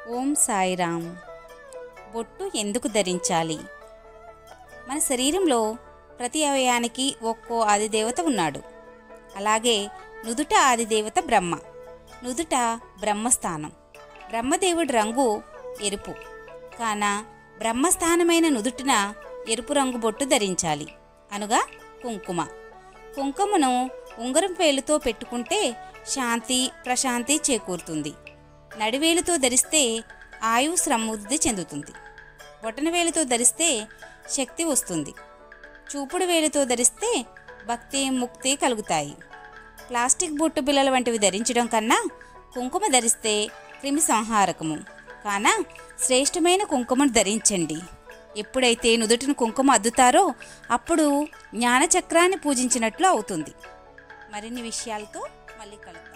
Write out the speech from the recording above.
ఓం సాయిరామ్ బొట్టు ఎందుకు ధరించాలి మన శరీరంలో ప్రతి అవయానికి ఒక్కో ఆదిదేవత ఉన్నాడు అలాగే నుదుట ఆదిదేవత బ్రహ్మ నుదుట బ్రహ్మస్థానం బ్రహ్మదేవుడి రంగు ఎరుపు కాన బ్రహ్మస్థానమైన నుదుటిన ఎరుపు రంగు బొట్టు ధరించాలి అనుగా కుంకుమ కుంకుమను ఉంగరం వేలుతో పెట్టుకుంటే శాంతి ప్రశాంతి చేకూరుతుంది నడివేలుతో ధరిస్తే ఆయువు సమృద్ధి చెందుతుంది బొటనవేలుతో ధరిస్తే శక్తి వస్తుంది చూపుడు వేలుతో ధరిస్తే భక్తి ముక్తి కలుగుతాయి ప్లాస్టిక్ బొట్టు బిళ్ళల వంటివి ధరించడం కన్నా కుంకుమ ధరిస్తే క్రిమి సంహారకము కాన శ్రేష్టమైన కుంకుమను ధరించండి ఎప్పుడైతే నుదుటిని కుంకుమ అద్దుతారో అప్పుడు జ్ఞానచక్రాన్ని పూజించినట్లు అవుతుంది మరిన్ని విషయాలతో మళ్ళీ కలుగుతాం